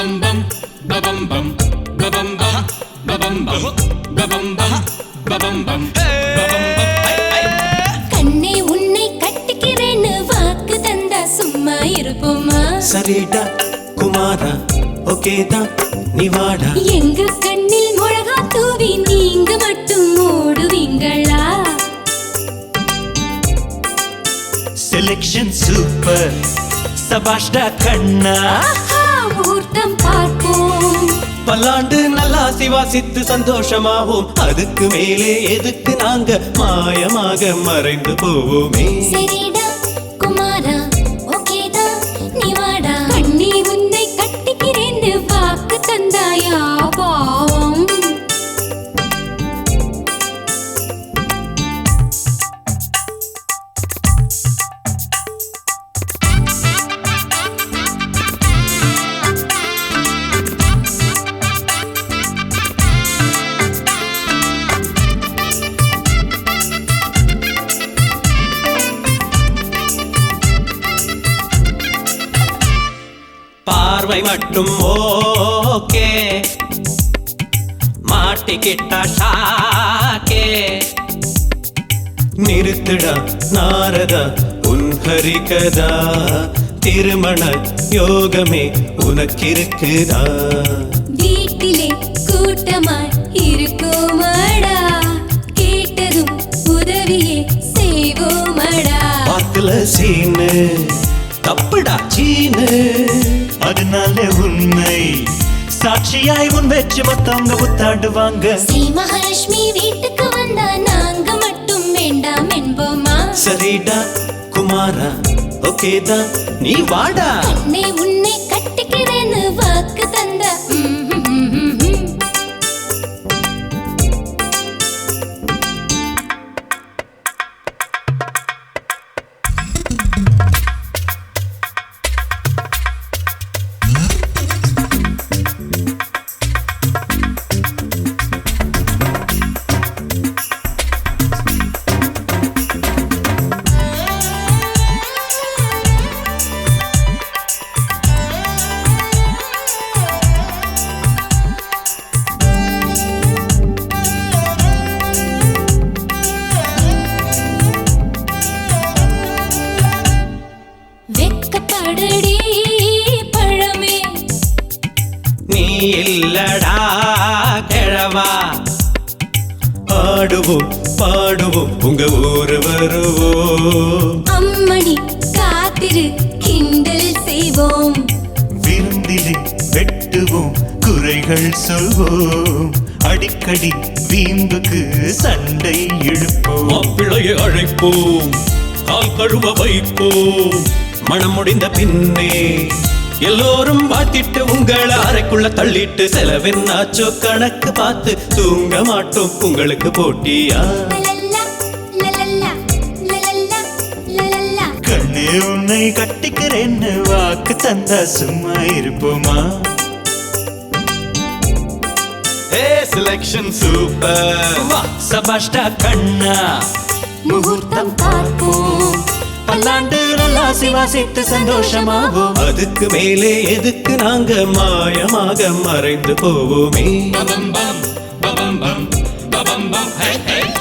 கண்ணே உன்னை கட்டிக்கிறேன்னு வாக்கு தந்தா சும்மா இருப்போமா சரிடா குமாரா ஓகேதா நீ வாடா எங்க கண்ணில் மிளகா தூவி நீங்க மட்டும் ஓடுவீங்களா செலெக்ஷன் சூப்பர் சபாஷ்டா கண்ணா ஆஹா, முகூர்த்தம் பார்ப்போம் பல்லாண்டு நல்லா சிவாசித்து சந்தோஷமாவோம் அதுக்கு மேலே எதுக்கு நாங்க மாயமாக மறைந்து போவோமே சரிடா குமாரா ஓகேதா நீ வாடா கண்ணே உன்னை கட்டிக்கிறேன்னு வாக்கு தந்தாயா பாவம் பார்வை மட்டும் ஓகே மாட்டிக்கிட்டா ஷாக்கே நிறுத்துடா நாரதா உன் ஹரிகதா திருமண யோகமே உனக்கிருக்குதா வீட்டிலே கூட்டமாய் இருக்குமாடா கேட்டதும் உதவியே செய்வோமடா வாக்குல சீனு தப்புடா சீனு அதனால உண்மை சாட்சியாய் உன் வச்சு மத்தவங்க புத்தாடுவாங்க ஸ்ரீ மகாலட்சுமி வீட்டுக்கு வந்தா நாங்க மட்டும் வேண்டாம் என்போமா சரிடா குமாரா ஓகேதா நீ வாடா கண்ணே உன்னை கட்டிக்கிறேன்னு வாக்கு தந்த ம், ம், ம், ம், ம். வெட்கப்படடி பழமே நீ இல்லடா கிழவா ஆடுவோம் பாடுவோம் உங்க ஊரு வருவோம் அம்மணி காத்திரு கிண்டல் செய்வோம் விருந்திலே வெட்டுவோம் குறைகள் சொல்வோம் அடிக்கடி வீம்புக்கு சண்டை இழுப்போம் மாப்பிள்ளையை அழைப்போம் கால் கழுவ வைப்போம் மனம் முடிந்த பின்னே எல்லோரும் வாழ்த்திட்டு உங்களை அறைக்குள்ள தள்ளிட்டு செலவென்னாச்சோ கணக்கு பார்த்து தூங்க மாட்டோம் உங்களுக்கு போட்டியா லலல்லா, லலல்லா, லலல்லா, லலல்லா. கண்ணே உன்னை கட்டிக்கிறேன்னு வாக்கு தந்தா சும்மா இருப்போமா ஏ செலக்ஷன் சூப்பர் சபாஷ்டா கண்ணா முகூர்த்தம் பார்ப்போம் பல்லாண்டு நல்லா சிவாசித்து சந்தோஷமாவோம் அதுக்கு மேலே எதுக்கு நாங்க மாயமாக மறைந்து போவோமே bum bum bum bum bum bum bum hey hey